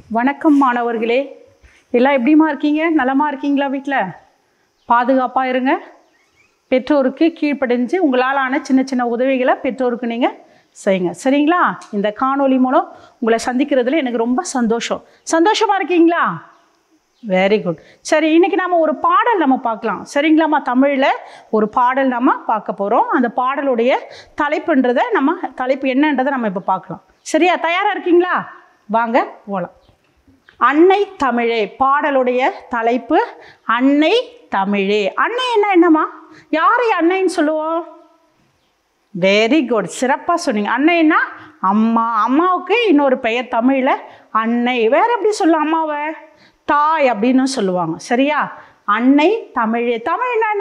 வணக்கம் மாணவர்களே எல்லாம் எப்படிமா இருக்கீங்க நலமா இருக்கீங்களா வீட்டில் பாதுகாப்பாக இருங்க பெற்றோருக்கு கீழ்ப்படிஞ்சு உங்களால் ஆன சின்ன சின்ன உதவிகளை பெற்றோருக்கு நீங்கள் செய்யுங்க சரிங்களா இந்த காணொளி மூலம் உங்களை சந்திக்கிறதுல எனக்கு ரொம்ப சந்தோஷம் சந்தோஷமாக இருக்கீங்களா வெரி குட் சரி இன்னைக்கு நாம ஒரு பாடல் நம்ம பார்க்கலாம் சரிங்களாம்மா தமிழில் ஒரு பாடல் நம்ம பார்க்க போகிறோம் அந்த பாடலுடைய தலைப்புன்றதை நம்ம தலைப்பு என்னன்றதை நம்ம இப்போ பார்க்கலாம் சரியா தயாராக இருக்கீங்களா வாங்க போகலாம் அன்னை தமிழே பாடலுடைய தலைப்பு அன்னை தமிழே அன்னை என்ன என்னம்மா யாரை அன்னைன்னு சொல்லுவோம் வெரி குட் சிறப்பாக சொன்னீங்க அன்னைன்னா அம்மா அம்மாவுக்கு இன்னொரு பெயர் தமிழில் அன்னை வேற எப்படி சொல்லலாம் அம்மாவை தாய் அப்படின்னு சொல்லுவாங்க சரியா அன்னை தமிழே தமிழ் என்ன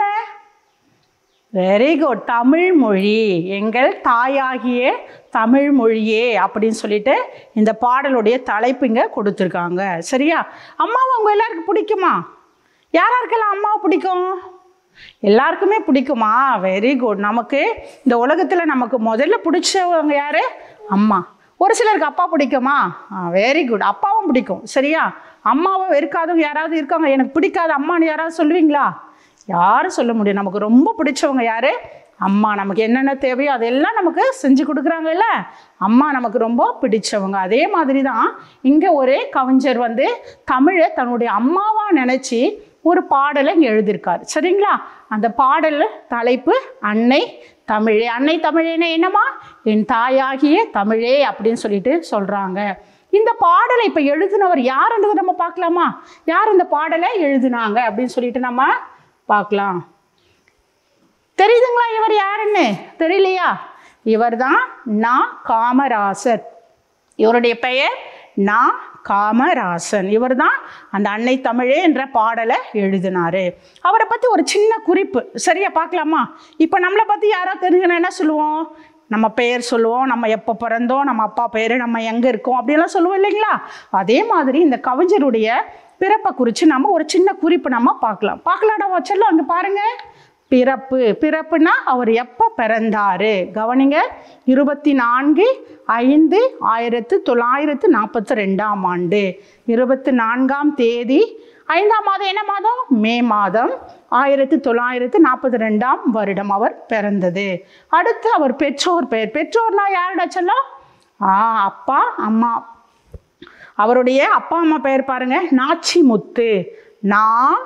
வெரி குட் தமிழ் மொழி எங்கள் தாயாகிய தமிழ் மொழியே அப்படின்னு சொல்லிட்டு இந்த பாடலுடைய தலைப்பு இங்கே கொடுத்துருக்காங்க சரியா அம்மாவை உங்க எல்லாருக்கும் பிடிக்குமா யார் யாருக்கெல்லாம் அம்மாவை பிடிக்கும் எல்லாருக்குமே பிடிக்குமா வெரி குட் நமக்கு இந்த உலகத்தில் நமக்கு முதல்ல பிடிச்சவங்க யாரு அம்மா ஒரு சிலருக்கு அப்பா பிடிக்குமா வெரி குட் அப்பாவும் பிடிக்கும் சரியா அம்மாவை வெறுக்காதவங்க யாராவது இருக்காங்க எனக்கு பிடிக்காத அம்மான்னு யாராவது சொல்லுவீங்களா யாரும் சொல்ல முடியும் நமக்கு ரொம்ப பிடிச்சவங்க யாரு அம்மா நமக்கு என்னென்ன தேவையோ அதெல்லாம் நமக்கு செஞ்சு கொடுக்குறாங்கல்ல அம்மா நமக்கு ரொம்ப பிடிச்சவங்க அதே மாதிரி தான் இங்கே ஒரு கவிஞர் வந்து தமிழை தன்னுடைய அம்மாவாக நினச்சி ஒரு பாடலை இங்கே எழுதியிருக்காரு சரிங்களா அந்த பாடல் தலைப்பு அன்னை தமிழே அன்னை தமிழேன்னா என்னம்மா என் தாயாகிய தமிழே அப்படின்னு சொல்லிட்டு சொல்கிறாங்க இந்த பாடலை இப்போ எழுதினவர் யாருன்றது நம்ம பார்க்கலாமா யார் இந்த பாடலை எழுதினாங்க அப்படின்னு சொல்லிட்டு நம்ம பார்க்கலாம் தெரியுதுங்களா இவர் யாருன்னு தெரியலையா இவர் தான் நா காமராசர் இவருடைய பெயர் நா காமராசன் இவர் தான் அந்த அன்னை தமிழே என்ற பாடலை எழுதினாரு அவரை பற்றி ஒரு சின்ன குறிப்பு சரியா பார்க்கலாமா இப்போ நம்மளை பற்றி யாராவது தெரிஞ்சுக்கணும் என்ன சொல்லுவோம் நம்ம பெயர் சொல்லுவோம் நம்ம எப்போ பிறந்தோம் நம்ம அப்பா பெயர் நம்ம எங்கே இருக்கோம் அப்படியெல்லாம் சொல்லுவோம் இல்லைங்களா அதே மாதிரி இந்த கவிஞருடைய பிறப்பை குறித்து நம்ம ஒரு சின்ன குறிப்பு நம்ம பார்க்கலாம் பார்க்கலாடா வச்சல்லாம் அங்கே பாருங்கள் பிறப்பு பிறப்புனா அவர் எப்போ பிறந்தாரு கவனிங்க இருபத்தி நான்கு ஐந்து ஆயிரத்து தொள்ளாயிரத்து நாற்பத்தி ரெண்டாம் ஆண்டு இருபத்தி நான்காம் தேதி ஐந்தாம் மாதம் என்ன மாதம் மே மாதம் ஆயிரத்தி தொள்ளாயிரத்து நாற்பத்தி ரெண்டாம் வருடம் அவர் பிறந்தது அடுத்து அவர் பெற்றோர் பெயர் பெற்றோர்னா யாருடா சொல்லும் ஆ அப்பா அம்மா அவருடைய அப்பா அம்மா பெயர் பாருங்க நாச்சிமுத்து நா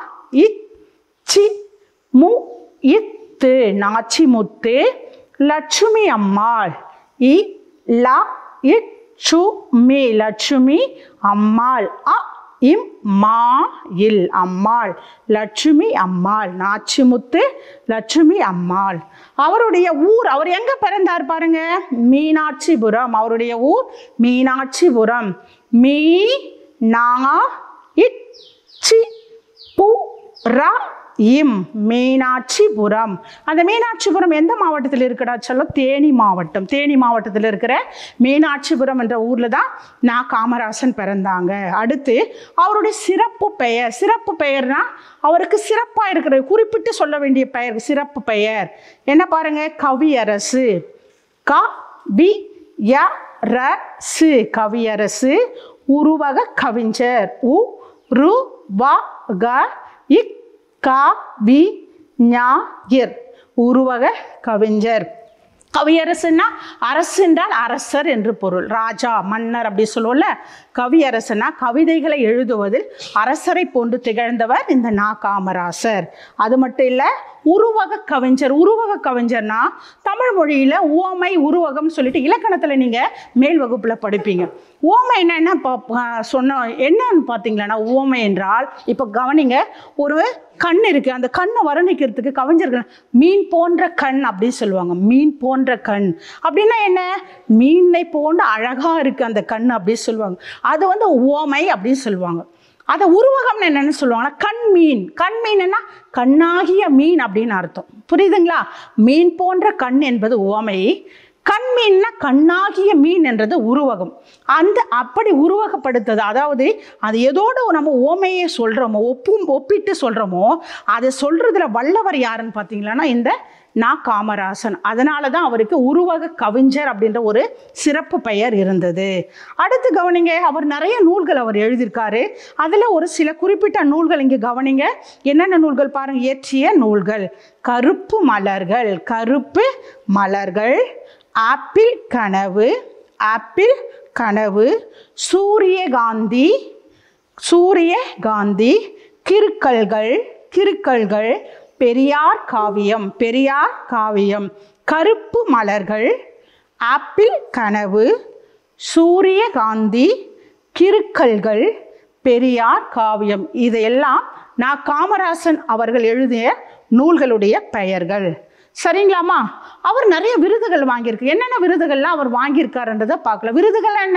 இச்சி மு இத்து நாச்சிமுத்து லட்சுமி அம்மாள் இ ல இச்சு மீ லட்சுமி அம்மாள் அ இம் மா இல் அம்மாள் லட்சுமி அம்மாள் நாச்சிமுத்து லட்சுமி அம்மாள் அவருடைய ஊர் அவர் எங்க பிறந்தார் பாருங்க மீனாட்சிபுரம் அவருடைய ஊர் மீனாட்சிபுரம் மீ நா இச்சி பு ரா இம் மீனாட்சிபுரம் அந்த மீனாட்சிபுரம் எந்த மாவட்டத்தில் இருக்குடா சொல்ல தேனி மாவட்டம் தேனி மாவட்டத்தில் இருக்கிற மீனாட்சிபுரம் என்ற ஊரில் தான் நான் காமராசன் பிறந்தாங்க அடுத்து அவருடைய சிறப்பு பெயர் சிறப்பு பெயர்னா அவருக்கு சிறப்பாக இருக்கிற குறிப்பிட்டு சொல்ல வேண்டிய பெயர் சிறப்பு பெயர் என்ன பாருங்க கவியரசு க வி ய ர சு கவியரசு உருவக கவிஞர் உ ரு வ க இக் கவி ஞாயிர் உருவக கவிஞர் கவியரசுன்னா அரசு என்றால் அரசர் என்று பொருள் ராஜா மன்னர் அப்படி சொல்லுவோம்ல கவியரசுனா கவிதைகளை எழுதுவதில் அரசரை போன்று திகழ்ந்தவர் இந்த நா காமராசர் அது மட்டும் இல்லை உருவக கவிஞர் உருவக கவிஞர்னா தமிழ் மொழியில் உவமை உருவகம் சொல்லிட்டு இலக்கணத்தில் நீங்கள் மேல் வகுப்பில் படிப்பீங்க உவமை என்னென்ன இப்போ சொன்ன என்னன்னு பார்த்தீங்களன்னா உவமை என்றால் இப்போ கவனிங்க ஒரு கண் இருக்குது அந்த கண்ணை வர்ணிக்கிறதுக்கு கவிஞர்கள் மீன் போன்ற கண் அப்படின்னு சொல்லுவாங்க மீன் போன்ற கண் அப்படின்னா என்ன மீனை போன்ற அழகாக இருக்குது அந்த கண் அப்படின்னு சொல்லுவாங்க அது வந்து உவமை அப்படின்னு சொல்லுவாங்க அதை உருவகம்னு என்னென்னு சொல்லுவாங்கன்னா கண் மீன் கண் மீன்னா கண்ணாகிய மீன் அப்படின்னு அர்த்தம் புரியுதுங்களா மீன் போன்ற கண் என்பது உவமை கண் மீன்னா கண்ணாகிய மீன் என்றது உருவகம் அந்த அப்படி உருவகப்படுத்துது அதாவது அது எதோடு நம்ம ஓமையை சொல்கிறோமோ ஒப்பும் ஒப்பிட்டு சொல்கிறோமோ அதை சொல்கிறதுல வல்லவர் யாருன்னு பார்த்தீங்களன்னா இந்த நான் காமராசன் அதனால தான் அவருக்கு உருவக கவிஞர் அப்படின்ற ஒரு சிறப்பு பெயர் இருந்தது அடுத்து கவனிங்க அவர் நிறைய நூல்கள் அவர் எழுதியிருக்காரு அதில் ஒரு சில குறிப்பிட்ட நூல்கள் இங்கே கவனிங்க என்னென்ன நூல்கள் பாருங்க இயற்றிய நூல்கள் கருப்பு மலர்கள் கருப்பு மலர்கள் ஆப்பிள் கனவு ஆப்பிள் கனவு சூரியகாந்தி சூரிய காந்தி கிறுக்கல்கள் கிறுக்கல்கள் பெரியார் காவியம் பெரியார் காவியம் கருப்பு மலர்கள் ஆப்பிள் கனவு சூரியகாந்தி கிறுக்கல்கள் பெரியார் காவியம் இதையெல்லாம் நான் காமராசன் அவர்கள் எழுதிய நூல்களுடைய பெயர்கள் சரிங்களாம்மா அவர் நிறைய விருதுகள் வாங்கியிருக்கு என்னென்ன விருதுகள்லாம் அவர் வாங்கியிருக்காருன்றதை பார்க்கல விருதுகள் என்ன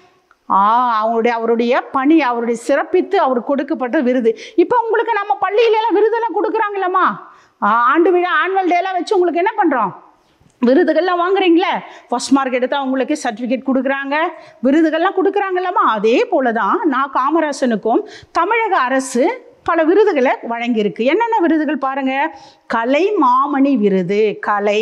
ஆ அவருடைய அவருடைய பணி அவருடைய சிறப்பித்து அவர் கொடுக்கப்பட்ட விருது இப்போ உங்களுக்கு நம்ம பள்ளியில எல்லாம் விருதெல்லாம் கொடுக்குறாங்களம்மா ஆண்டு விழா ஆனுவல் டேலாம் வச்சு உங்களுக்கு என்ன பண்ணுறோம் விருதுகள்லாம் வாங்குறீங்களே ஃபர்ஸ்ட் மார்க் எடுத்தால் அவங்களுக்கு சர்டிஃபிகேட் கொடுக்குறாங்க விருதுகள்லாம் கொடுக்குறாங்கல்லம்மா அதே போல தான் நான் காமராசனுக்கும் தமிழக அரசு பல விருதுகளை வழங்கியிருக்கு என்னென்ன விருதுகள் பாருங்க கலை மாமணி விருது கலை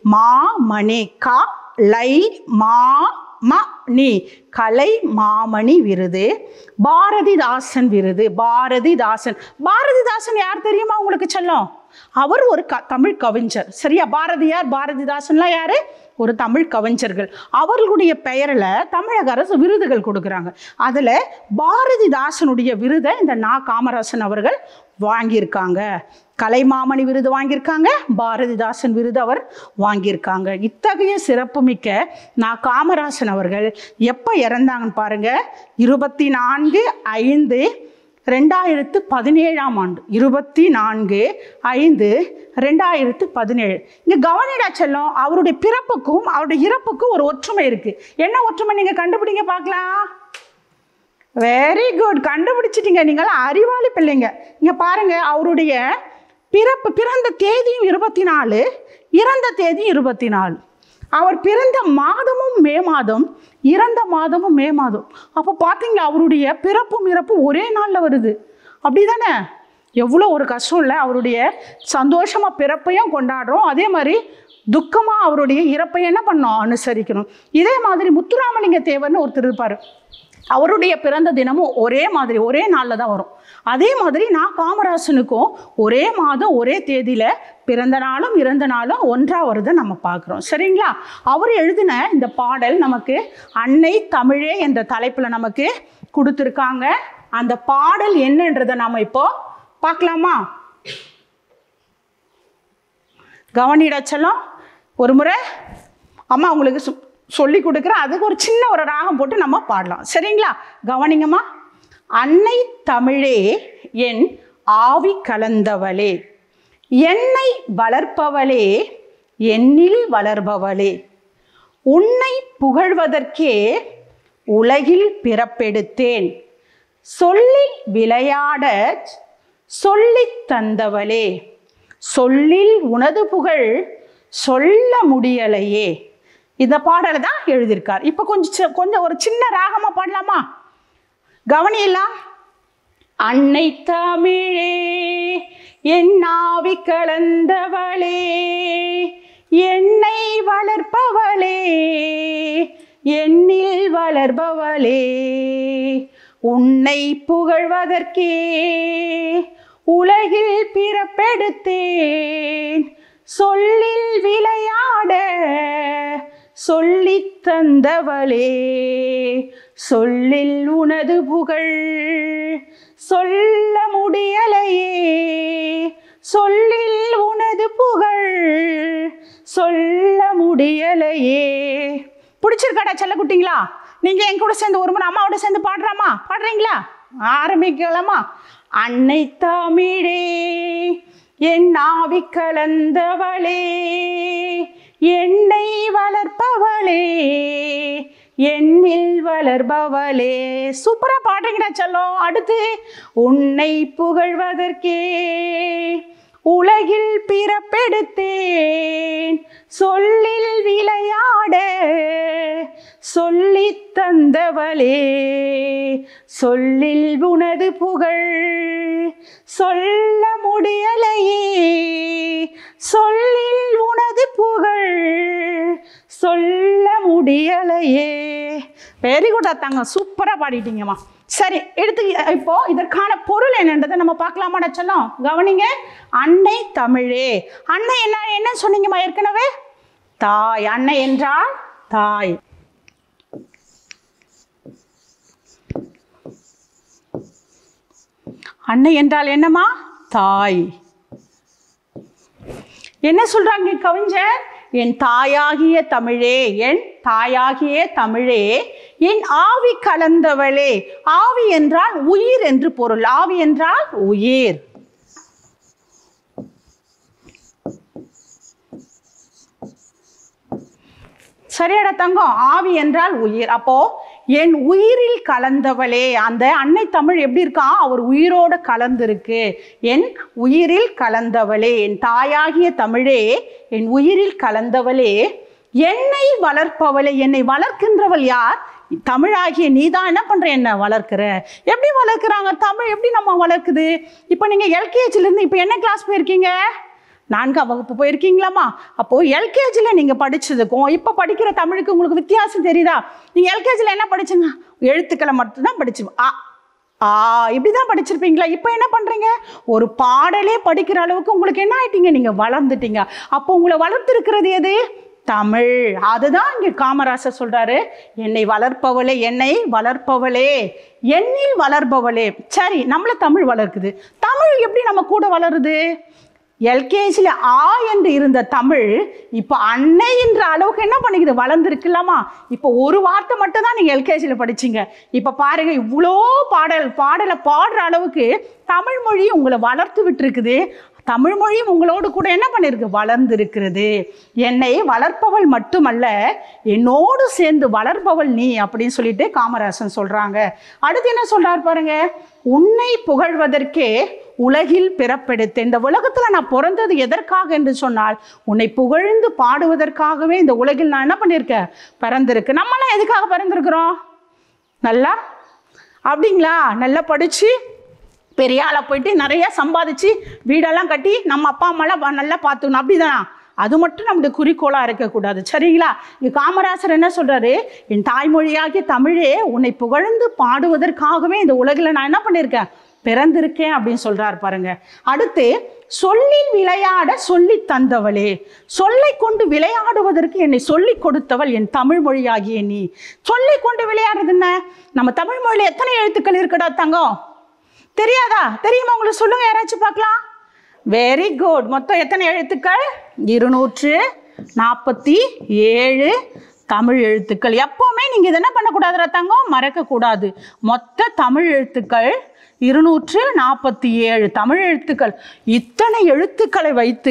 மாமணி க லை மா ம நீ கலை மாமணி விருது பாரதிதாசன் விருது பாரதிதாசன் பாரதிதாசன் யார் தெரியுமா உங்களுக்கு செல்லம் அவர் ஒரு க தமிழ் கவிஞர் சரியா பாரதியார் பாரதிதாசன்லாம் யாரு ஒரு தமிழ் கவிஞர்கள் அவர்களுடைய பெயரில் தமிழக அரசு விருதுகள் கொடுக்குறாங்க அதில் பாரதிதாசனுடைய விருதை இந்த நா காமராசன் அவர்கள் வாங்கியிருக்காங்க கலைமாமணி விருது வாங்கியிருக்காங்க பாரதிதாசன் விருது அவர் வாங்கியிருக்காங்க இத்தகைய சிறப்புமிக்க நான் காமராசன் அவர்கள் எப்போ இறந்தாங்கன்னு பாருங்க இருபத்தி நான்கு ஐந்து ரெண்டாயிரத்து பதினேழாம் ஆண்டு இருபத்தி நான்கு ஐந்து ரெண்டாயிரத்து பதினேழு இங்கே கவனிடா செல்லம் அவருடைய பிறப்புக்கும் அவருடைய இறப்புக்கும் ஒரு ஒற்றுமை இருக்கு என்ன ஒற்றுமை நீங்கள் கண்டுபிடிங்க பார்க்கலாம் வெரி குட் கண்டுபிடிச்சிட்டீங்க நீங்களாம் அறிவாளி பிள்ளைங்க இங்கே பாருங்க அவருடைய பிறப்பு பிறந்த தேதியும் இருபத்தி நாலு இறந்த தேதியும் இருபத்தி நாலு அவர் பிறந்த மாதமும் மே மாதம் இறந்த மாதமும் மே மாதம் அப்போ பார்த்தீங்களா அவருடைய பிறப்பும் இறப்பும் ஒரே நாளில் வருது அப்படி தானே எவ்வளோ ஒரு கஷ்டம் இல்லை அவருடைய சந்தோஷமாக பிறப்பையும் கொண்டாடுறோம் அதே மாதிரி துக்கமாக அவருடைய இறப்பை என்ன பண்ணோம் அனுசரிக்கணும் இதே மாதிரி முத்துராமலிங்க தேவர்னு ஒருத்தர் இருப்பார் அவருடைய பிறந்த தினமும் ஒரே மாதிரி ஒரே நாளில் தான் வரும் அதே மாதிரி நான் காமராசனுக்கும் ஒரே மாதம் ஒரே தேதியில் பிறந்த நாளும் இறந்த நாளும் ஒன்றா வருதை நம்ம பார்க்குறோம் சரிங்களா அவர் எழுதின இந்த பாடல் நமக்கு அன்னை தமிழே என்ற தலைப்பில் நமக்கு கொடுத்துருக்காங்க அந்த பாடல் என்னன்றதை நாம் இப்போ பார்க்கலாமா கவனிடா செல்லம் ஒரு முறை அம்மா உங்களுக்கு சொ- சொல்லி கொடுக்குறேன் அதுக்கு ஒரு சின்ன ஒரு ராகம் போட்டு நம்ம பாடலாம் சரிங்களா கவனிங்கம்மா அன்னை தமிழே என் ஆவி கலந்தவளே என்னை வளர்ப்பவளே என்னில் வளர்பவளே உன்னை புகழ்வதற்கே உலகில் பிறப்பெடுத்தேன் சொல்லில் விளையாட சொல்லித் தந்தவளே சொல்லில் உனது புகழ் சொல்ல முடியலையே இந்த பாடலை தான் எழுதியிருக்கார் இப்போ கொஞ்சம் சி- கொஞ்சம் ஒரு சின்ன ராகமா பாடலாமா கவனியெல்லாம் அன்னை தமிழே என் ஆவி கலந்தவளே என்னை வளர்ப்பவளே என்னில் வளர்பவளே உன்னை புகழ்வதற்கே உலகில் பிறப்பெடுத்தேன் சொல்லில் விளையாட சொல்லித் தந்தவளே சொல்லில் உனது புகழ் சொல்ல முடியலையே சொல்லில் உனது புகழ் சொல்ல முடியலையே பிடிச்சிருக்காடா செல்லக்குட்டிங்களா நீங்க என் கூட சேர்ந்து ஒரு முறை அம்மாவோட சேர்ந்து பாடுறாமா பாடுறீங்களா ஆரம்பிக்கலாமா அன்னை தமிழே என் ஆவி கலந்தவளே என்னை வளர்ப்பவளே என்னில் வளர்பவளே சூப்பரா பாடுறீங்கடா செல்லம் அடுத்து உன்னை புகழ்வதற்கே உலகில் பிறப்பெடுத்தேன் சொல்லில் விளையாட சொல்லித் தந்தவளே சொல்லில் உனது புகழ் சொல்ல முடியலையே சொல்லில் வெரி குட் அத்தாங்க சூப்பராக பாடிட்டீங்கம்மா சரி எடுத்து இப்போ இதற்கான பொருள் என்னன்றதை நம்ம பார்க்கலாமா சொன்னோம் கவனிங்க அன்னை தமிழே அன்னை என்ன என்ன சொன்னீங்கம்மா ஏற்கனவே தாய் அன்னை என்றால் தாய் அன்னை என்றால் என்னம்மா தாய் என்ன சொல்றாங்க கவிஞர் என் தாயாகிய தமிழே என் தாயாகிய தமிழே என் ஆவி கலந்தவளே ஆவி என்றால் உயிர் என்று பொருள் ஆவி என்றால் உயிர் சரியாடா தங்கம் ஆவி என்றால் உயிர் அப்போ என் உயிரில் கலந்தவளே அந்த அன்னை தமிழ் எப்படி இருக்கா அவர் உயிரோட கலந்திருக்கு என் உயிரில் கலந்தவளே என் தாயாகிய தமிழே என் உயிரில் கலந்தவளே என்னை வளர்ப்பவளே என்னை வளர்க்கின்றவள் யார் தமிழாகிய நீ தான் என்ன பண்ற என்ன வளர்க்கிற எப்படி வளர்க்குறாங்க தமிழ் எப்படி நம்ம வளர்க்குது இப்போ நீங்கள் எல்கேஜிலேருந்து இப்போ என்ன கிளாஸ் போயிருக்கீங்க நான்காம் வகுப்பு போயிருக்கீங்களாம்மா அப்போது எல்கேஜியில் நீங்கள் படித்ததுக்கும் இப்போ படிக்கிற தமிழுக்கு உங்களுக்கு வித்தியாசம் தெரியுதா நீங்கள் எல்கேஜியில் என்ன படிச்சீங்க எழுத்துக்களை மட்டும்தான் படிச்சு ஆ ஆ இப்படி தான் படிச்சிருப்பீங்களா இப்போ என்ன பண்ணுறீங்க ஒரு பாடலே படிக்கிற அளவுக்கு உங்களுக்கு என்ன ஆயிட்டீங்க நீங்கள் வளர்ந்துட்டீங்க அப்போ உங்களை வளர்த்துருக்கிறது எது தமிழ் அதுதான் இங்கே காமராசர் சொல்றாரு என்னை வளர்ப்பவளே என்னை வளர்ப்பவளே என்னில் வளர்பவளே சரி நம்மள தமிழ் வளர்க்குது தமிழ் எப்படி நம்ம கூட வளருது எல்கேஜியில் ஆ என்று இருந்த தமிழ் இப்போ அன்னை என்ற அளவுக்கு என்ன பண்ணிக்குது வளர்ந்துருக்குல்லாமா இப்போ ஒரு வார்த்தை மட்டும் தான் நீங்கள் எல்கேஜியில் படிச்சீங்க இப்போ பாருங்க இவ்வளோ பாடல் பாடலை பாடுற அளவுக்கு தமிழ் மொழி உங்களை வளர்த்து விட்டுருக்குது தமிழ் மொழியும் உங்களோடு கூட என்ன பண்ணிருக்கு வளர்ந்து இருக்கிறது என்னை வளர்ப்பவள் மட்டுமல்ல என்னோடு சேர்ந்து வளர்ப்பவள் நீ அப்படின்னு சொல்லிட்டு காமராசன் சொல்றாங்க அடுத்து என்ன சொல்றாரு பாருங்க உன்னை புகழ்வதற்கே உலகில் பிறப்பெடுத்து இந்த உலகத்துல நான் பிறந்தது எதற்காக என்று சொன்னால் உன்னை புகழ்ந்து பாடுவதற்காகவே இந்த உலகில் நான் என்ன பண்ணியிருக்கேன் பிறந்திருக்கு நம்மளாம் எதுக்காக பிறந்திருக்கிறோம் நல்லா அப்படிங்களா நல்லா படிச்சு பெரிய ஆளா போயிட்டு நிறைய சம்பாதிச்சு வீடெல்லாம் கட்டி நம்ம அப்பா அம்மாலாம் நல்லா பார்த்துக்கணும் அப்படிதானா அது மட்டும் நம்முடைய குறிக்கோளாக இருக்கக்கூடாது சரிங்களா இங்க காமராசர் என்ன சொல்றாரு என் தாய்மொழியாகிய தமிழே உன்னை புகழ்ந்து பாடுவதற்காகவே இந்த உலகில் நான் என்ன பண்ணியிருக்கேன் பிறந்திருக்கேன் அப்படின்னு சொல்றாரு பாருங்க அடுத்து சொல்லில் விளையாட சொல்லி தந்தவளே சொல்லை கொண்டு விளையாடுவதற்கு என்னை சொல்லி கொடுத்தவள் என் தமிழ் மொழியாகிய நீ சொல்லி கொண்டு விளையாடுறது என்ன நம்ம தமிழ் மொழியில் எத்தனை எழுத்துக்கள் இருக்குடா தங்கம் தெரியாதா தெரியுமா உங்களுக்கு சொல்லுங்க யாராச்சும் பார்க்கலாம் வெரி குட் மொத்தம் எத்தனை எழுத்துக்கள் இருநூற்று நாற்பத்தி ஏழு தமிழ் எழுத்துக்கள் எப்போவுமே நீங்கள் இதை என்ன பண்ணக்கூடாது தங்கம் மறக்கக்கூடாது மொத்த தமிழ் எழுத்துக்கள் இருநூற்று நாற்பத்தி ஏழு தமிழ் எழுத்துக்கள் இத்தனை எழுத்துக்களை வைத்து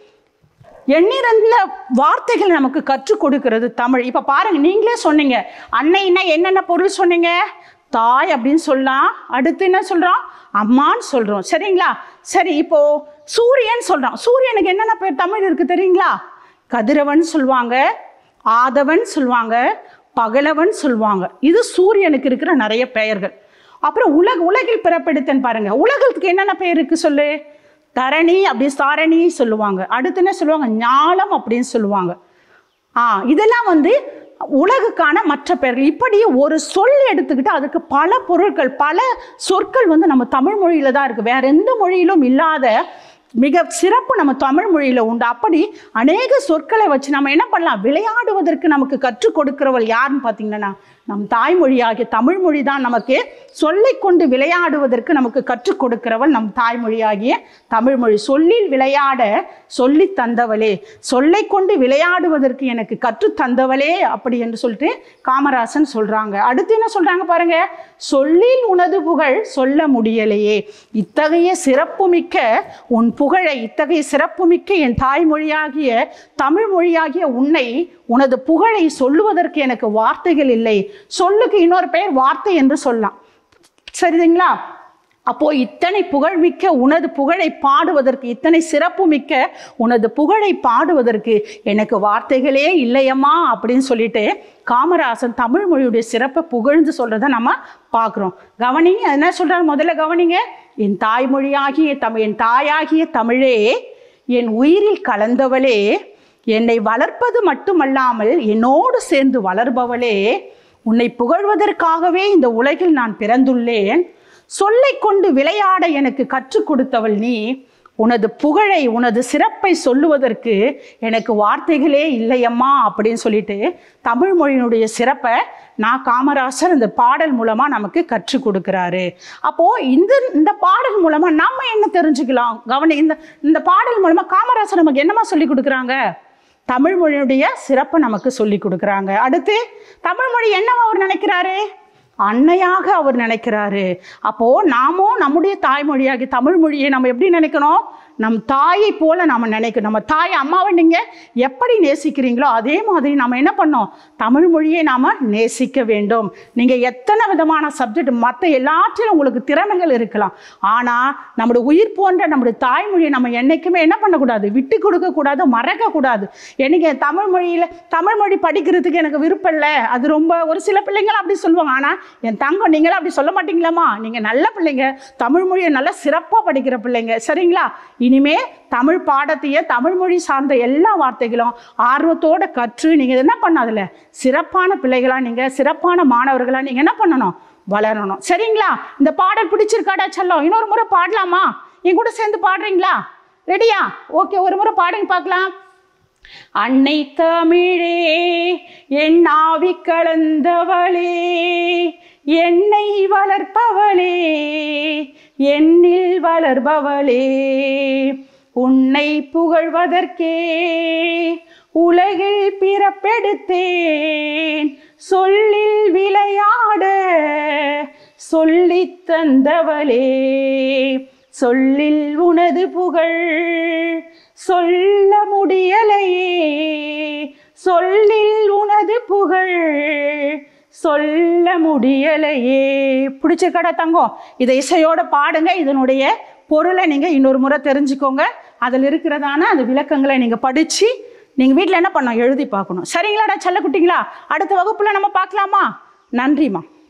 எண்ணிறந்த வார்த்தைகள் நமக்கு கற்றுக் கொடுக்கிறது தமிழ் இப்போ பாருங்க நீங்களே சொன்னீங்க அன்னைன்னா என்னென்ன பொருள் சொன்னீங்க தாய் அப்படின்னு சொல்லலாம் அடுத்து என்ன சொல்கிறோம் அம்மான்னு சொல்கிறோம் சரிங்களா சரி இப்போ சூரியன் சொல்கிறோம் சூரியனுக்கு என்னென்ன பேர் தமிழ் இருக்குது தெரியுங்களா கதிரவன் சொல்லுவாங்க ஆதவன் சொல்லுவாங்க பகலவன் சொல்லுவாங்க இது சூரியனுக்கு இருக்கிற நிறைய பெயர்கள் அப்புறம் உலக உலகில் பிறப்பெடுத்தன் பாருங்க உலகத்துக்கு என்னென்ன பெயர் இருக்கு சொல்லு தரணி அப்படி சாரணி சொல்லுவாங்க அடுத்து என்ன சொல்லுவாங்க ஞாலம் அப்படின்னு சொல்லுவாங்க ஆ இதெல்லாம் வந்து உலகுக்கான மற்ற பெயர்கள் இப்படி ஒரு சொல் எடுத்துக்கிட்டு அதுக்கு பல பொருட்கள் பல சொற்கள் வந்து நம்ம தமிழ் மொழியில தான் இருக்கு வேற எந்த மொழியிலும் இல்லாத மிக சிறப்பு நம்ம தமிழ் மொழியில உண்டு அப்படி அநேக சொற்களை வச்சு நம்ம என்ன பண்ணலாம் விளையாடுவதற்கு நமக்கு கற்றுக் கொடுக்கிறவள் யாருன்னு பார்த்தீங்கன்னா நம் தாய்மொழியாகிய தமிழ் மொழி தான் நமக்கு சொல்லை கொண்டு விளையாடுவதற்கு நமக்கு கற்றுக் கொடுக்கிறவள் நம் தாய்மொழியாகிய தமிழ் மொழி சொல்லில் விளையாட சொல்லி தந்தவளே சொல்லை கொண்டு விளையாடுவதற்கு எனக்கு கற்றுத் தந்தவளே அப்படி என்று சொல்லிட்டு காமராசன் சொல்றாங்க அடுத்து என்ன சொல்றாங்க பாருங்க சொல்லில் உனது புகழ் சொல்ல முடியலையே இத்தகைய சிறப்புமிக்க உன் புகழை இத்தகைய சிறப்புமிக்க என் தாய்மொழியாகிய தமிழ் மொழியாகிய உன்னை உனது புகழை சொல்லுவதற்கு எனக்கு வார்த்தைகள் இல்லை சொல்லுக்கு இன்னொரு பெயர் வார்த்தை என்று சொல்லலாம் சரிங்களா அப்போ இத்தனை புகழ்மிக்க உனது புகழை பாடுவதற்கு இத்தனை சிறப்பு மிக்க உனது புகழை பாடுவதற்கு எனக்கு வார்த்தைகளே இல்லையம்மா அப்படின்னு சொல்லிட்டு காமராசன் தமிழ் மொழியுடைய சிறப்பை புகழ்ந்து சொல்றதை நம்ம பார்க்குறோம் கவனிங்க என்ன சொல்றாரு முதல்ல கவனிங்க என் தாய்மொழியாகிய தமிழ் என் தாயாகிய தமிழே என் உயிரில் கலந்தவளே என்னை வளர்ப்பது மட்டுமல்லாமல் என்னோடு சேர்ந்து வளர்பவளே உன்னை புகழ்வதற்காகவே இந்த உலகில் நான் பிறந்துள்ளேன் சொல்லைக் கொண்டு விளையாட எனக்கு கற்றுக் கொடுத்தவள் நீ உனது புகழை உனது சிறப்பை சொல்லுவதற்கு எனக்கு வார்த்தைகளே இல்லையம்மா அப்படின்னு சொல்லிட்டு தமிழ் மொழியினுடைய சிறப்பை நான் காமராசர் இந்த பாடல் மூலமா நமக்கு கற்றுக் கொடுக்கிறாரு அப்போ இந்த இந்த பாடல் மூலமா நம்ம என்ன தெரிஞ்சுக்கலாம் கவனி இந்த இந்த பாடல் மூலமா காமராசர் நமக்கு என்னமா சொல்லி கொடுக்குறாங்க தமிழ் மொழியுடைய சிறப்பை நமக்கு சொல்லி கொடுக்குறாங்க அடுத்து தமிழ் மொழி என்னவா அவர் நினைக்கிறாரு அன்னையாக அவர் நினைக்கிறாரு அப்போ நாமும் நம்முடைய தாய்மொழியாகி தமிழ் மொழியை நம்ம எப்படி நினைக்கணும் நம் தாயை போல நம்ம நினைக்கணும் நம்ம தாய் அம்மாவை நீங்க எப்படி நேசிக்கிறீங்களோ அதே மாதிரி நம்ம என்ன பண்ணோம் தமிழ் மொழியை நாம நேசிக்க வேண்டும் நீங்க எத்தனை விதமான சப்ஜெக்ட் மற்ற எல்லாற்றிலும் உங்களுக்கு திறமைகள் இருக்கலாம் ஆனா நம்முடைய உயிர் போன்ற நம்முடைய தாய்மொழியை நம்ம என்னைக்குமே என்ன பண்ணக்கூடாது விட்டு கொடுக்க கூடாது மறக்க கூடாது எனக்கு தமிழ் மொழியில தமிழ் மொழி படிக்கிறதுக்கு எனக்கு விருப்பம் இல்லை அது ரொம்ப ஒரு சில பிள்ளைங்கள் அப்படி சொல்லுவாங்க ஆனா என் தங்கம் நீங்களும் அப்படி சொல்ல மாட்டீங்களாம்மா நீங்க நல்ல பிள்ளைங்க தமிழ் மொழியை நல்லா சிறப்பா படிக்கிற பிள்ளைங்க சரிங்களா இனிமே தமிழ் பாடத்தையே தமிழ் மொழி சார்ந்த எல்லா வார்த்தைகளும் ஆர்வத்தோட கற்று நீங்க என்ன பண்ணாதுல சிறப்பான பிள்ளைகளா நீங்க சிறப்பான மாணவர்களா நீங்க என்ன பண்ணணும் வளரணும் சரிங்களா இந்த பாடல் பிடிச்சிருக்காடா செல்லம் இன்னொரு முறை பாடலாமா என் கூட சேர்ந்து பாடுறீங்களா ரெடியா ஓகே ஒரு முறை பாடுங்க பார்க்கலாம் அன்னை தமிழே என் ஆவி கலந்தவளே என்னை வளர்ப்பவளே என்னில் வளர்பவளே உன்னை புகழ்வதற்கே உலகில் பிறப்பெடுத்தேன் சொல்லில் விளையாட சொல்லித் தந்தவளே சொல்லில் உனது புகழ் சொல்ல முடியலையே சொல்லில் உனது புகழ் சொல்ல முடியலையே பிடிச்சிருக்கடா தங்கம் இதை இசையோட பாடுங்க இதனுடைய பொருளை நீங்கள் இன்னொரு முறை தெரிஞ்சுக்கோங்க அதில் இருக்கிறதான அந்த விளக்கங்களை நீங்கள் படித்து நீங்கள் வீட்டில் என்ன பண்ணணும் எழுதி பார்க்கணும் சரிங்களாடா செல்லக்குட்டிங்களா அடுத்த வகுப்பில் நம்ம பார்க்கலாமா நன்றிம்மா